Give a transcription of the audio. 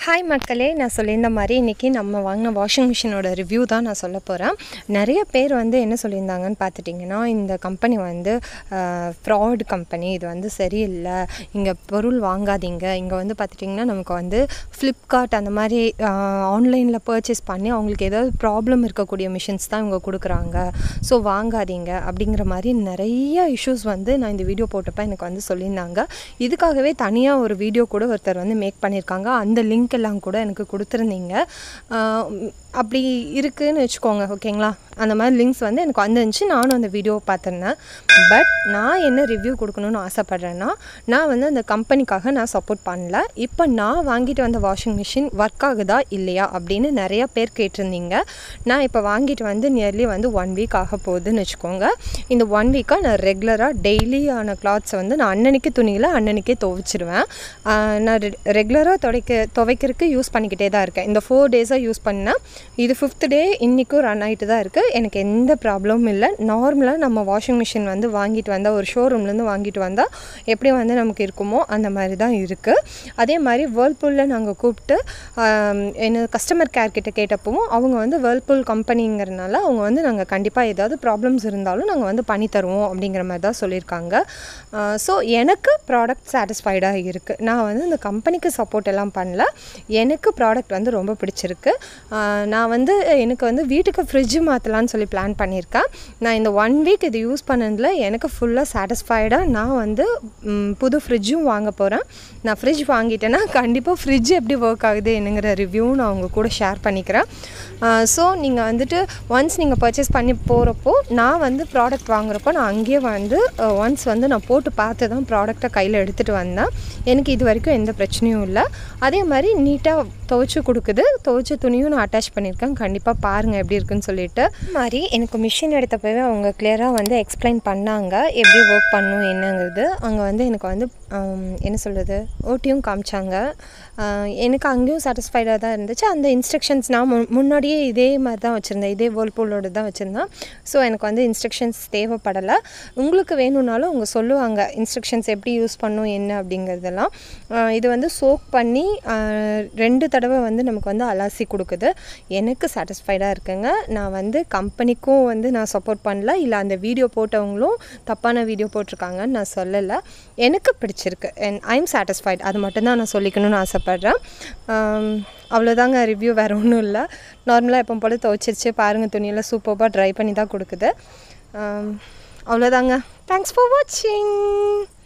hi மக்களே நான் சொல்லியிருந்த மாதிரி இன்றைக்கி நம்ம வாங்கின வாஷிங் மிஷினோட ரிவ்யூ தான் நான் சொல்ல போகிறேன் நிறைய பேர் வந்து என்ன சொல்லியிருந்தாங்கன்னு பார்த்துட்டிங்கன்னா இந்த கம்பெனி வந்து ஃப்ராட் கம்பெனி இது வந்து சரியில்லை இங்கே பொருள் வாங்காதீங்க இங்கே வந்து பார்த்துட்டிங்கன்னா நமக்கு வந்து ஃப்ளிப்கார்ட் அந்த மாதிரி ஆன்லைனில் பர்ச்சேஸ் பண்ணி அவங்களுக்கு ஏதாவது ப்ராப்ளம் இருக்கக்கூடிய மிஷின்ஸ் தான் இவங்க கொடுக்குறாங்க ஸோ வாங்காதீங்க அப்படிங்கிற மாதிரி நிறைய இஷ்யூஸ் வந்து நான் இந்த வீடியோ போட்டப்போ எனக்கு வந்து சொல்லியிருந்தாங்க இதுக்காகவே தனியாக ஒரு வீடியோ கூட ஒருத்தர் வந்து மேக் பண்ணியிருக்காங்க அந்த லிங்க் எல்லாம் கூட எனக்கு கொடுத்துருந்தீங்க ஆஹ் அப்படி இருக்குன்னு வச்சுக்கோங்க ஓகேங்களா அந்த மாதிரி லிங்க்ஸ் வந்து எனக்கு வந்துருந்துச்சு நானும் அந்த வீடியோ பார்த்துருந்தேன் பட் நான் என்ன ரிவ்யூ கொடுக்கணும்னு ஆசைப்பட்றேன்னா நான் வந்து அந்த கம்பெனிக்காக நான் சப்போர்ட் பண்ணல இப்போ நான் வாங்கிட்டு வந்த வாஷிங் மிஷின் ஒர்க் ஆகுதா இல்லையா அப்படின்னு நிறைய பேர் கேட்டிருந்தீங்க நான் இப்போ வாங்கிட்டு வந்து நியர்லி வந்து ஒன் வீக் ஆக போகுதுன்னு வச்சுக்கோங்க இந்த ஒன் வீக்காக நான் ரெகுலராக டெய்லியான கிளாத்ஸை வந்து நான் அன்னன்னைக்கு துணியில் அன்னன்னைக்கே துவைச்சிருவேன் ஆஹ் நான் ரெகுலராக துவைக்க துவைக்கிறதுக்கு யூஸ் பண்ணிக்கிட்டே தான் இருக்கேன் இந்த ஃபோர் டேஸாக யூஸ் பண்ணேன் இது ஃபிஃப்த் டே இன்றைக்கும் ரன் ஆகிட்டு தான் இருக்குது எனக்கு எந்த ப்ராப்ளமும் இல்லை நார்மலாக நம்ம வாஷிங் மிஷின் வந்து வாங்கிட்டு வந்தால் ஒரு ஷோரூம்லேருந்து வாங்கிட்டு வந்தால் எப்படி வந்து நமக்கு இருக்குமோ அந்த மாதிரி தான் இருக்குது அதே மாதிரி வேர்ல்பூலில் நாங்கள் கூப்பிட்டு ஆம், என்ன கஸ்டமர் கேர் கிட்ட கேட்டப்பவும் அவங்க வந்து வேர்ல்பூல் கம்பெனிங்கிறனால அவங்க வந்து நாங்கள் கண்டிப்பாக ஏதாவது ப்ராப்ளம்ஸ் இருந்தாலும் நாங்கள் வந்து பண்ணி தருவோம் அப்படிங்கிற மாதிரி தான் சொல்லியிருக்காங்க ஸோ எனக்கு ப்ராடக்ட் சாட்டிஸ்ஃபைடாக இருக்குது நான் வந்து இந்த கம்பெனிக்கு சப்போர்ட் எல்லாம் பண்ணல எனக்கு ப்ராடக்ட் வந்து ரொம்ப பிடிச்சிருக்கு ஆஹ் நான் வந்து எனக்கு வந்து வீட்டுக்கு ஃப்ரிட்ஜ் மாற்றலான்னு சொல்லி பிளான் பண்ணியிருக்கேன் நான் இந்த ஒன் வீக் இது யூஸ் பண்ணதில் எனக்கு ஃபுல்லாக சாட்டிஸ்ஃபைடாக நான் வந்து ம், புது ஃப்ரிட்ஜும் வாங்க போகிறேன் நான் ஃப்ரிட்ஜ் வாங்கிட்டேன்னா கண்டிப்பாக ஃப்ரிட்ஜ் எப்படி ஒர்க் ஆகுது என்னங்கிற ரிவ்யூ நான் உங்கள் கூட ஷேர் பண்ணிக்கிறேன் ஸோ நீங்கள் வந்துட்டு ஒன்ஸ் நீங்கள் பர்ச்சேஸ் பண்ணி போகிறப்போ நான் வந்து ப்ராடக்ட் வாங்குறப்போ நான் அங்கேயே வந்து ஒன்ஸ் வந்து நான் போட்டு பார்த்து தான் ப்ராடக்டை கையில் எடுத்துகிட்டு வந்தேன் எனக்கு இது வரைக்கும் எந்த பிரச்சனையும் இல்லை அதே மாதிரி நீட்டாக துவைச்சி கொடுக்குது துவைச்ச துணியும் நான் அட்டாச் பண்ணியிருக்கேன் கண்டிப்பாக பாருங்கள் எப்படி இருக்குன்னு சொல்லிட்டு அது மாதிரி எனக்கு மிஷின் எடுத்தப்பவே அவங்க கிளியராக வந்து எக்ஸ்பிளைன் பண்ணாங்க எப்படி ஒர்க் பண்ணும் என்னங்கிறது அங்கே வந்து எனக்கு வந்து ஆம், என்ன சொல்கிறது ஓட்டியும் காமிச்சாங்க ஆஹ் எனக்கு அங்கேயும் சாட்டிஸ்ஃபைடாக தான் இருந்துச்சு அந்த இன்ஸ்ட்ரக்ஷன்ஸ் நான் முன் முன்னாடியே இதே மாதிரி தான் வச்சுருந்தேன் இதே வேர்ல்பூலோட தான் வச்சுருந்தேன் ஸோ எனக்கு வந்து இன்ஸ்ட்ரக்ஷன்ஸ் தேவைப்படலை உங்களுக்கு வேணும்னாலும் அவங்க சொல்லுவாங்க இன்ஸ்ட்ரக்ஷன்ஸ் எப்படி யூஸ் பண்ணும் என்ன அப்படிங்கிறதெல்லாம் ஆஹ் இது வந்து சோக் பண்ணி ஆஹ் ரெண்டு தடவை வந்து நமக்கு வந்து அலாசி கொடுக்குது எனக்கு சாட்டிஸ்ஃபைடாக இருக்குங்க நான் வந்து கம்பெனிக்கும் வந்து நான் சப்போர்ட் பண்ணல இல்லை அந்த வீடியோ போட்டவங்களும் தப்பான வீடியோ போட்டிருக்காங்கன்னு நான் சொல்லலை எனக்கு பிடிச்சிருக்கு அண்ட் ஐ எம் சாட்டிஸ்ஃபைட் அது மட்டும்தான் நான் சொல்லிக்கணும்னு ஆசைப்பட்றேன் ஆம், அவ்வளோதாங்க ரிவ்யூ வேறு ஒன்றும் இல்லை நார்மலாக எப்போ போல் துவைச்சிருச்சு பாருங்கள் துணியெல்லாம் சூப்பராக ட்ரை பண்ணி தான் கொடுக்குது ஆம், அவ்வளோதாங்க தேங்க்ஸ் ஃபார் வாட்சிங்